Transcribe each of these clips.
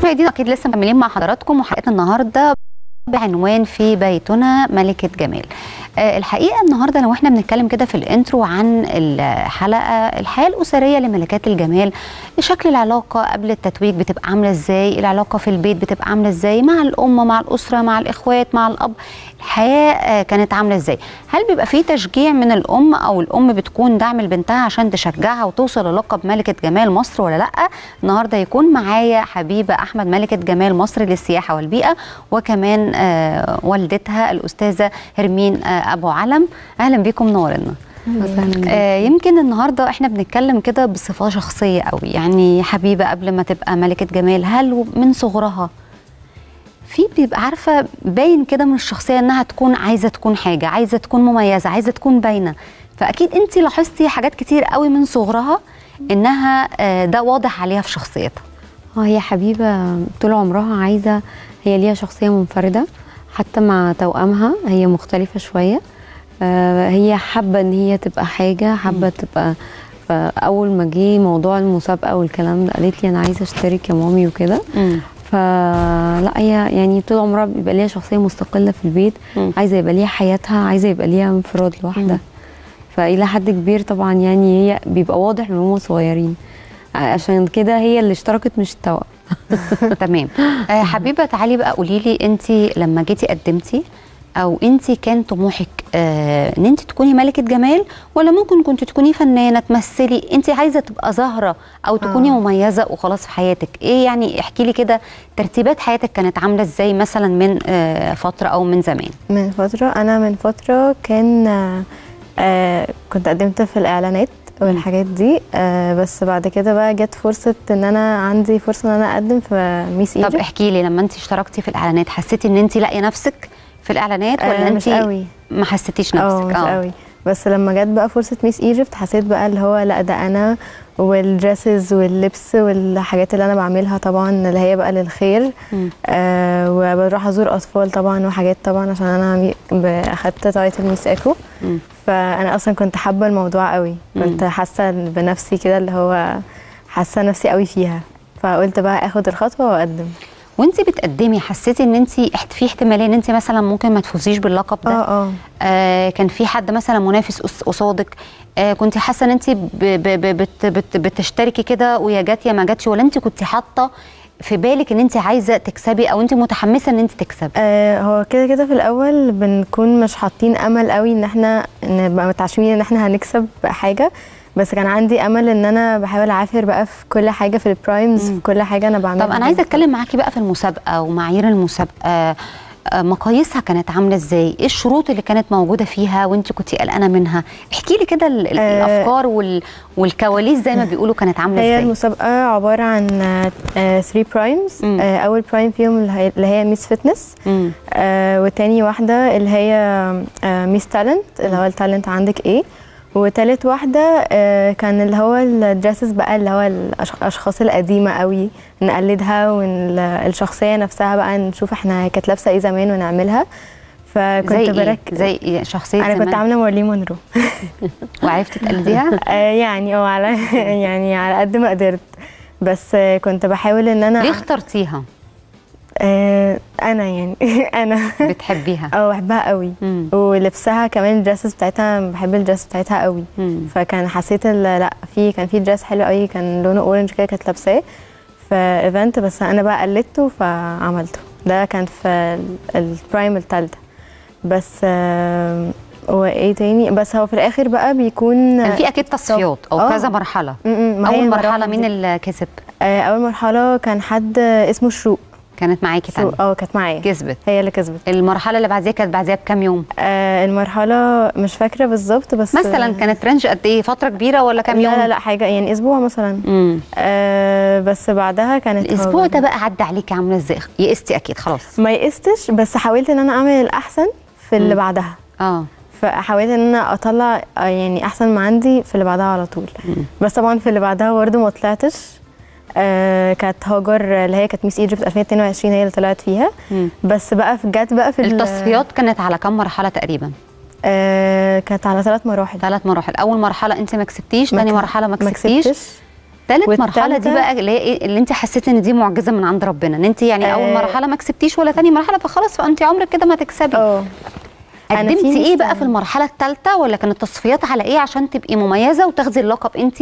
مشاهدينا اكيد لسه مكملين مع حضراتكم وحلقتنا النهارده بعنوان في بيتنا ملكه جمال آه، الحقيقه النهارده لو احنا بنتكلم كده في الانترو عن الحلقه الحياه الاسريه لملكات الجمال شكل العلاقه قبل التتويج بتبقى عامله ازاي العلاقه في البيت بتبقى عامله ازاي مع الام مع الاسره مع الاخوات مع الاب الحياه آه، كانت عامله ازاي هل بيبقى في تشجيع من الام او الام بتكون دعم لبنتها عشان تشجعها وتوصل للقب ملكه جمال مصر ولا لا النهارده يكون معايا حبيبه احمد ملكه جمال مصر للسياحه والبيئه وكمان آه، والدتها الاستاذه هرمين آه، ابو علم اهلا بيكم نورنا آه يمكن النهارده احنا بنتكلم كده بصفه شخصيه قوي يعني حبيبه قبل ما تبقى ملكه جمال هل من صغرها في بيبقى عارفه باين كده من الشخصيه انها تكون عايزه تكون حاجه عايزه تكون مميزه عايزه تكون باينه فاكيد انت لاحظتي حاجات كتير قوي من صغرها انها آه ده واضح عليها في شخصيتها اه هي حبيبة طول عمرها عايزة هي ليها شخصية منفردة حتى مع توأمها هي مختلفة شوية آه هي حابة ان هي تبقى حاجة حابة تبقى فأول ما جه موضوع المسابقة والكلام ده قالت لي أنا عايزة أشترك يا مامي وكده فلا هي يعني طول عمرها بيبقى ليها شخصية مستقلة في البيت مم. عايزة يبقى ليها حياتها عايزة يبقى ليها انفراد لوحدها فإلى حد كبير طبعا يعني هي بيبقى واضح من هم صغيرين عشان كده هي اللي اشتركت مش التوأم تمام آه حبيبه تعالي بقى قولي لي انت لما جيتي قدمتي او انت كان طموحك آه ان انت تكوني ملكه جمال ولا ممكن كنت تكوني فنانه تمثلي انت عايزه تبقى ظاهره او تكوني آه. مميزه وخلاص في حياتك ايه يعني احكي لي كده ترتيبات حياتك كانت عامله ازاي مثلا من آه فتره او من زمان من فترة أنا من فترة كان آه، آه كنت قدمت في الإعلانات والحاجات دي آه بس بعد كده بقى جت فرصة إن أنا عندي فرصة إن أنا أقدم في ميس طب ايجيبت احكي لي لما انت اشتركتي في الاعلانات حسيتي ان انت لاقيه نفسك في الاعلانات ولا آه انت مش قوي ما حسيتيش اه نفسك مش قوي بس لما جت بقى فرصة ميس ايجيبت حسيت بقى اللي هو لا ده أنا والدريسز واللبس والحاجات اللي أنا بعملها طبعا اللي هي بقى للخير مم. آه وبروح أزور أطفال طبعا وحاجات طبعا عشان أنا مي- ب- أخدت تايتل ميس ايكو مم. فانا اصلا كنت حابه الموضوع قوي كنت حاسه بنفسي كده اللي هو حاسه نفسي قوي فيها فقلت بقى اخد الخطوه واقدم وانت بتقدمي حسيتي ان انت في احتماليه ان انت مثلا ممكن ما تفوزيش باللقب ده اه اه آه كان في حد مثلا منافس قص- قصادك آه كنت حاسه ان انت ب- ب- ب- بت بت بتشتركي كده ويا جت يا ما جاتش ولا انت كنت حاطه في بالك ان انت عايزه تكسبي او انت متحمسه ان انت تكسبي آه، هو كده كده في الاول بنكون مش حاطين امل قوي ان احنا نبقى متعشمين ان احنا هنكسب حاجه بس كان عندي امل ان انا بحاول اعافر بقى في كل حاجه في البرايمز في كل حاجه انا بعملها طب انا عايزه اتكلم معاكي بقى في المسابقه ومعايير المسابقه آه، مقاييسها كانت عامله ازاي؟ ايه الشروط اللي كانت موجوده فيها وانت كنت قلقانه منها؟ احكي لي كده ال- ال- آه، الافكار وال والكواليس زي ما بيقولوا كانت عامله هي ازاي؟ المسابقة عبارة عن 3 برايمز مم. أول برايم فيهم اللي هي- اللي هي ميس فتنس مم. وتاني واحدة اللي هي ميس تالنت اللي هو التالنت عندك ايه وتالت واحدة آه، كان اللي هو الدريسز بقى اللي هو الأش- الأشخاص القديمة قوي نقلدها والشخصية نفسها بقى نشوف احنا كانت لابسة ايه زمان ونعملها فكنت زي برك ايه؟ زي إيه؟ شخصيه انا كنت زمان. عاملة مارلين مونرو وعرفتي تقلديها؟ آه، يعني اه على يعني على قد ما قدرت بس آه، كنت بحاول ان انا ليه اخترتيها؟ آه، انا يعني انا بتحبيها؟ اه بحبها قوي مم. ولبسها كمان الدريسز بتاعتها بحب الدريس بتاعتها قوي مم. فكان حسيت ال- لا في كان في دريس حلو قوي كان لونه اورنج كده كانت لابساه في ايفنت بس انا بقى قلدته فعملته ده كان في ال- البرايم الثالثه بس آه، وايه تاني بس هو في الاخر بقى بيكون كان في اكيد تصفيات او آه. كذا مرحله م- م، ما هي اول مرحله المراحل مين دي. اللي كسب؟ آه، اول مرحله كان حد اسمه شروق كانت معاكي تاني شروق اه كانت معايا كسبت هي اللي كسبت المرحله اللي بعديها كانت بعديها بكام يوم؟ آه المرحله مش فاكره بالظبط بس مثلا كانت رينج قد ايه؟ فتره كبيره ولا كام يوم؟ لا لا لا حاجه يعني اسبوع مثلا امم آه بس بعدها كانت الاسبوع هو- ده بقى عدى عليكي عامله ازاي؟ يئستي اكيد خلاص ما يئستش بس حاولت ان انا اعمل الاحسن في اللي مم. بعدها اه فحاولت ان انا اطلع آه، يعني احسن ما عندي في اللي بعدها على طول مم. بس طبعا في اللي بعدها برضه ما طلعتش آه كانت هاجر اللي هي كانت ميس ايجيبت 2022 هي اللي طلعت فيها مم. بس بقى في جت بقى في ال- التصفيات كانت على كام مرحله تقريبا؟ آه كانت على ثلاث مراحل ثلاث مراحل اول مرحله انت ما كسبتيش ما ثاني ك- مرحله ما ما كسبتيش كسبتش تالت مرحله دي والتالتة- بقى اللي هي ايه اللي انت حسيتي ان دي معجزه من عند ربنا ان انت يعني اول آه. مرحله ما كسبتيش ولا تاني مرحله فخلاص فانت عمرك كده ما تكسبي اه أنا في قدمتي ايه بقى مثال. في المرحله الثالثه ولا كانت التصفيات على ايه عشان تبقي مميزه وتاخدي اللقب انت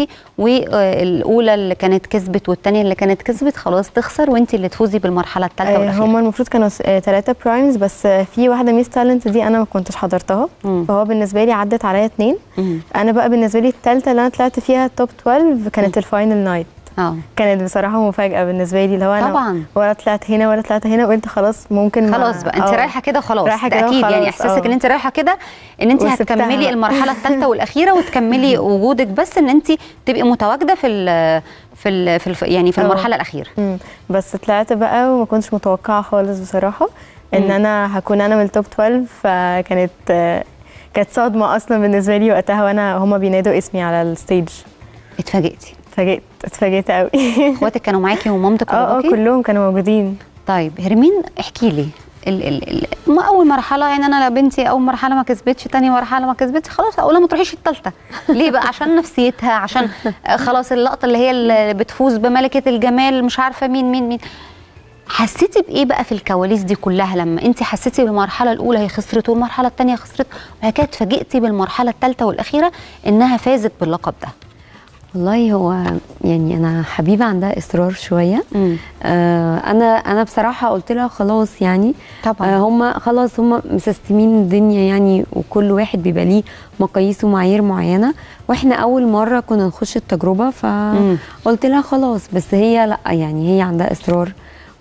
والاولى اللي كانت كسبت والثانيه اللي كانت كسبت خلاص تخسر وانت اللي تفوزي بالمرحله الثالثه آه، والاخيره هما المفروض كانوا ثلاثة برايمز بس آه، في واحدة ميس تالنت دي أنا ما كنتش حضرتها مم. فهو بالنسبة لي عدت عليا اتنين مم. أنا بقى بالنسبة لي التالتة اللي أنا طلعت فيها توب 12 كانت الفاينل نايت اه كانت بصراحة مفاجأة بالنسبة لي اللي هو أنا طبعا. ولا طلعت هنا ولا طلعت هنا وقلت خلاص ممكن ما- خلاص بقى انت آه. رايحه كده خلاص رايحة ده كده اكيد يعني وخلاص، احساسك آه. ان انت رايحه كده ان انت وسبتها هتكملي بقى. المرحله الثالثه والاخيره وتكملي وجودك بس ان انت تبقي متواجده في ال في ال في الف يعني في آه. المرحله الاخيره مم. بس طلعت بقى وما كنتش متوقعة خالص بصراحة ان مم. انا هكون انا من التوب 12 فكانت آه، كانت صدمة اصلا بالنسبة لي وقتها وانا هما بينادوا اسمي على الستيج اتفاجئتي اتفاجئت اتفاجئت قوي اخواتك كانوا معاكي ومامتك اه اه وباباكي كلهم كانوا موجودين طيب هرمين احكي لي ال ال ال ما اول مرحله يعني انا بنتي اول مرحله ما كسبتش تاني مرحله ما كسبتش خلاص اقول ما تروحيش الثالثه ليه بقى عشان نفسيتها عشان آه، خلاص اللقطه اللي هي اللي بتفوز بملكه الجمال مش عارفه مين مين مين حسيتي بايه بقى في الكواليس دي كلها لما انت حسيتي بالمرحله الاولى هي خسرت والمرحله الثانيه خسرت وبعد كده اتفاجئتي بالمرحله الثالثه والاخيره انها فازت باللقب ده والله هو يعني انا حبيبه عندها اصرار شويه آه انا انا بصراحه قلت لها خلاص يعني طبعا آه هم خلاص هم مسستمين الدنيا يعني وكل واحد بيبقى ليه مقاييس ومعايير معينه واحنا اول مره كنا نخش التجربه مم. فقلت لها خلاص بس هي لا يعني هي عندها اصرار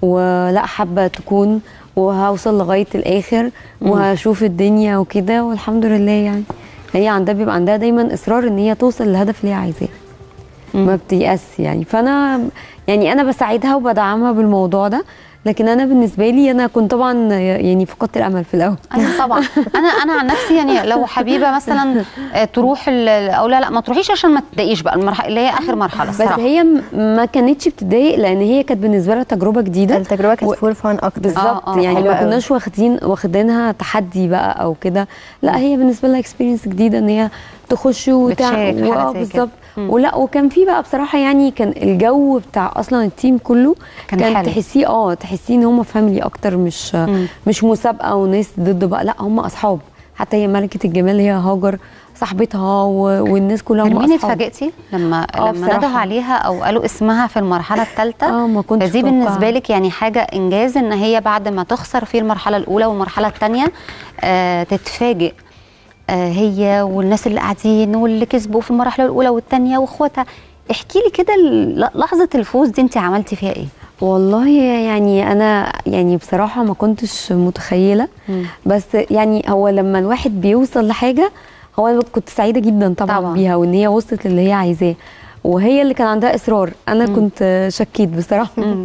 ولا حابه تكون وهوصل لغايه الاخر مم. وهشوف الدنيا وكده والحمد لله يعني هي عندها بيبقى عندها دايما اصرار ان هي توصل للهدف اللي هي عايزاه مم. ما بتيأس يعني فانا يعني انا بساعدها وبدعمها بالموضوع ده لكن انا بالنسبه لي انا كنت طبعا يعني فقدت الامل في الاول ايوه طبعا انا انا عن نفسي يعني لو حبيبه مثلا آه، تروح ال- او لا لا ما تروحيش عشان ما تضايقيش بقى المرحله اللي هي اخر مرحله بس الصراحه هي م- ما كانتش بتضايق لان هي كانت بالنسبه لها تجربه جديده التجربة كانت و- فور فان اكتر بالظبط آه، يعني حلوة ما قوي. كناش واخدين واخدينها تحدي بقى او كده لا هي بالنسبه لها اكسبيرينس جديده ان هي تخش وتع... بتشارك في حاجة آه، زي كده. بالظبط مم. ولا وكان في بقى بصراحه يعني كان الجو بتاع اصلا التيم كله كان كان حلو. تحسيه اه تحسيه ان هم فاميلي اكتر مش مم. مش مسابقه وناس ضد بقى لا هم اصحاب حتى هي ملكه الجمال اللي هي هاجر صاحبتها و... والناس كلها هم هرمين اصحاب اتفاجئتي لما آه، لما بصراحة. ندهوا عليها او قالوا اسمها في المرحله الثالثه اه ما كنتش فدي متوقعة. بالنسبه لك يعني حاجه انجاز ان هي بعد ما تخسر في المرحله الاولى والمرحله الثانيه آه تتفاجئ آه هي والناس اللي قاعدين واللي كسبوا في المرحله الاولى والثانيه واخواتها احكي لي كده ال- لحظه الفوز دي انت عملتي فيها ايه والله يعني انا يعني بصراحه ما كنتش متخيله مم. بس يعني هو لما الواحد بيوصل لحاجه هو أنا كنت سعيده جدا طبعا, طبعاً. طبعا. بيها وان هي وصلت اللي هي عايزاه وهي اللي كان عندها اصرار انا مم. كنت شكيت بصراحه مم.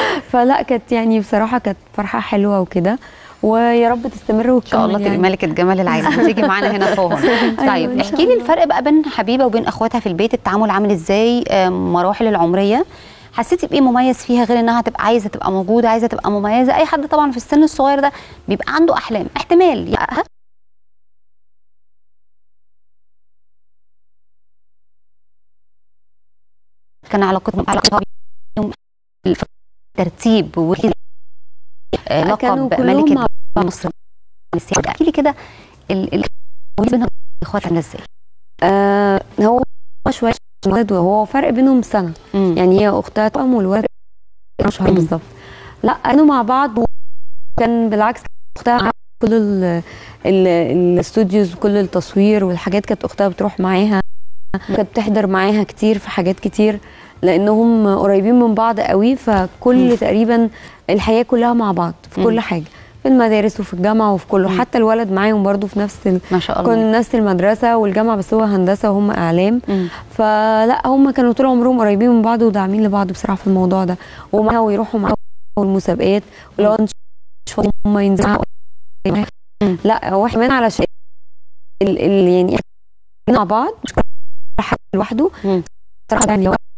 فلا كانت يعني بصراحه كانت فرحه حلوه وكده ويا رب تستمر ان شاء الله وتكمل تبقي يعني. ملكه جمال العالم وتيجي معانا هنا فوق طيب إن احكي شاء لي الله. الفرق بقى بين حبيبه وبين اخواتها في البيت التعامل عامل ازاي آه، مراحل العمريه حسيتي بايه مميز فيها غير انها تبقى عايزه تبقى موجوده عايزه تبقى مميزه اي حد طبعا في السن الصغير ده بيبقى عنده احلام احتمال يحققها كان علاقتهم علاقتها بيهم الترتيب و آه، كانوا لقب كلهم ملكه مع مصر للسيادة. احكي لي كده ال ال بين اخواتها عامله ازاي؟ آه هو شويه ولد وهو فرق بينهم سنه مم. يعني هي اختها توأم والولد شهر مم. بالظبط لا كانوا مع بعض وكان بالعكس اختها عملت كل ال- ال- الاستوديوز وكل التصوير والحاجات كانت اختها بتروح معاها كانت بتحضر معاها كتير في حاجات كتير لانهم قريبين من بعض قوي فكل مم. تقريبا الحياه كلها مع بعض في مم. كل حاجه في المدارس وفي الجامعه وفي كله مم. حتى الولد معاهم برضو في نفس ال... ما شاء الله كنا نفس المدرسه والجامعه بس هو هندسه وهم اعلام مم. فلا هم كانوا طول عمرهم قريبين من بعض وداعمين لبعض بصراحه في الموضوع ده ومعاها ويروحوا معاها المسابقات ولو مش فاضيين هم ينزلوا معاها. مم. لا هو كمان علشان ال ال يعني إحنا مع بعض مش كل حد لوحده مم. صراحه يعني هو